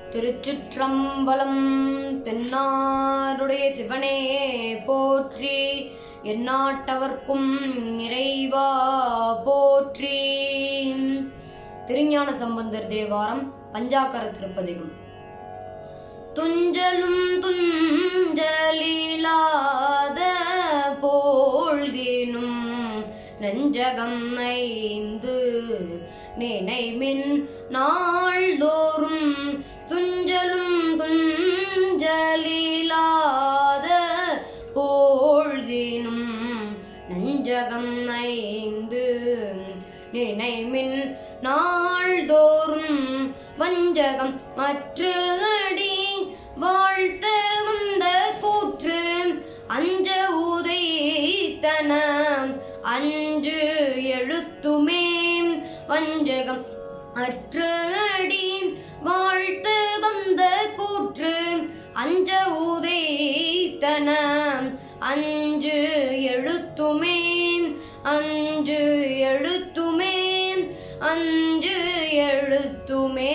திருச்சிற்றம்பலம் தென்னாருடைய சிவனே போற்றி எந்நாட்டவர்க்கும் இறைவா போற்றி திருஞான சம்பந்தர் தேவாரம் பஞ்சாக்கர திருப்பதிகம் துஞ்சலும் துஞ்சலிலாத போழ்தினும் நெஞ்சகம் ஐந்து நினைமின் நாள்தோறும் துஞ்சலும் துஞ்சலிலாத போழ்தினும் நெஞ்சகம் ஐந்து நினைமின் நாள்தோறும் வஞ்சகம் மற்ற அடி வாழ்த்த வந்த கூற்று அஞ்ச உதைத்தன அஞ்சு எழுத்துமே வஞ்சகம் அற்ற அடி வாழ்த்த வந்த கூற்று அஞ்ச உதைத்தன அஞ்சு எழுத்துமே அஞ்சு எழுத்துமே அஞ்சு எழுத்துமே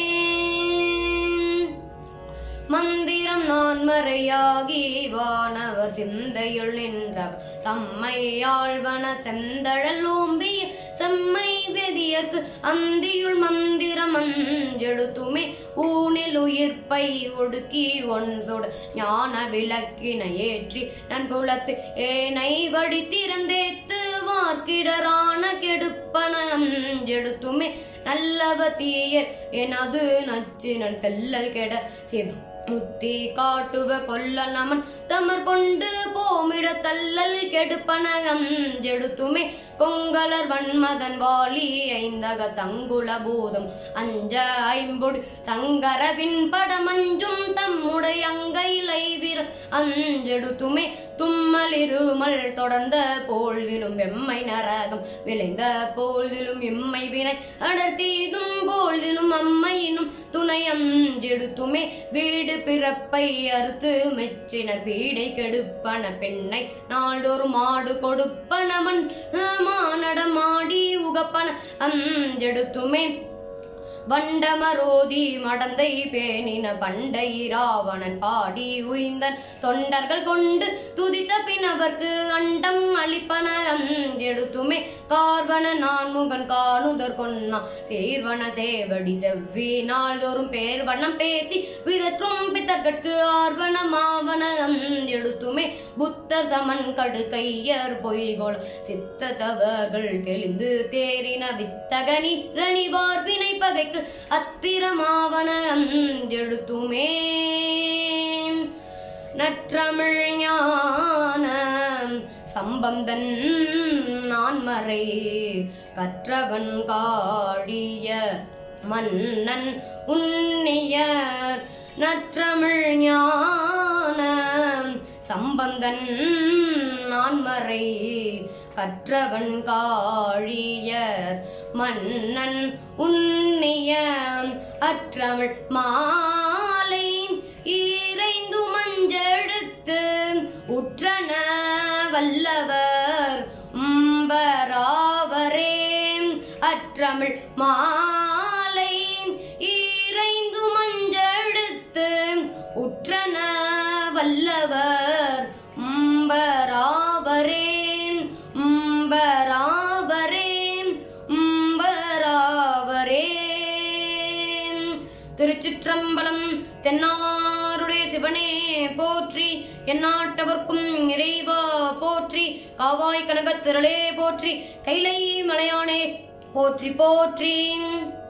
மந்திரம் நான் மறையாகி வானவர் சிந்தையுள் நின்றவர் தம்மை ஆழ்வன செந்தழல் ஓம்பி செம்மை வெதியர்க்கு அந்தியுள் மந்திரம் அஞ்செழுத்துமே ஊனில் உயிர்ப்பை ஒடுக்கி ஒன் சொட ஞான விளக்கினை ஏற்றி நன்புலத்து ஏனை வழி திறந்தேத்து வார்க்கிடரான கெடுப்பன அஞ்செழுத்துமே நல்லவ தீயர் எனது நச்சினல் செல்லல் கெட சிவம் முத்தி காட்டுவ கொல்ல நமன் தமர் கொண்டு போமிட தல்லல் கெடுப்பன அஞ்செடுத்துமே கொங்கலர் வன்மதன் வாலி ஐந்தக தங்குல பூதம் அஞ்ச ஐம்பொடு தங்கரவின் படமஞ்சும் தம்முடைய அங்கைலை வீர அஞ்செடுத்துமே தும்மல் இருமல் தொடர்ந்த போழ்திலும் வெம்மை நரகம் விளைந்த போழ்திலும் இம்மை வினை அடர்த்தீதும் போழ்திலும் அம்மையினும் துணை அஞ்செடுத்துமே வீடு பிறப்பை அறுத்து மெச்சினர் வீடை கெடுப்பன பெண்ணை நாள்தோறும் மாடு கொடுப்பனவன் மானடமாடி உகப்பன அஞ்செடுத்துமே வண்டமரோதி மடந்தை பேணின பண்டை ராவணன் பாடி உய்ந்தன் தொண்டர்கள் கொண்டு துதித்த பின்னவர்க்கு அண்டம் அளிப்பன அஞ்செடுத்துமே கார்வன நான்முகன் காணுதர் கொன்னா சேர்வன சேவடி செவ்வி நாள்தோறும் பேர்வண்ணம் பேசி விதற்றும் பித்தர்கட்கு ஆர்வன மாவன அஞ்செடுத்துமே புத்த சமன் கடு கையர் பொய்கோள் சித்த தவர்கள் தெளிந்து தேறின வித்தகனி ரணிவார் வினை பகைக்கு அத்திரமாவன அஞ்செழுத்துமே நற்றமிழ் ஞான சம்பந்தன் நான்மறை கற்றவன் காடிய மன்னன் உன்னிய நற்றமிழ் ஞான சம்பந்தன் நான்மறை கற்றவன் காழியர் மன்னன் உன்னிய அற்றமிழ் மாலை ஈரைந்து மஞ்செடுத்து உற்றன வல்லவர் உம்பராவரே அற்றமிழ் மாலை ஈரைந்து மஞ்செடுத்து உற்றன வல்லவர் உம்பராவரே உம்பராவரே உம்பராவரே திருச்சிற்றம்பலம் தென்னாருடைய சிவனே போற்றி எந்நாட்டவர்க்கும் இறைவா போற்றி காவாய் கனகத் திரளே போற்றி கைலை மலையானே போற்றி போற்றி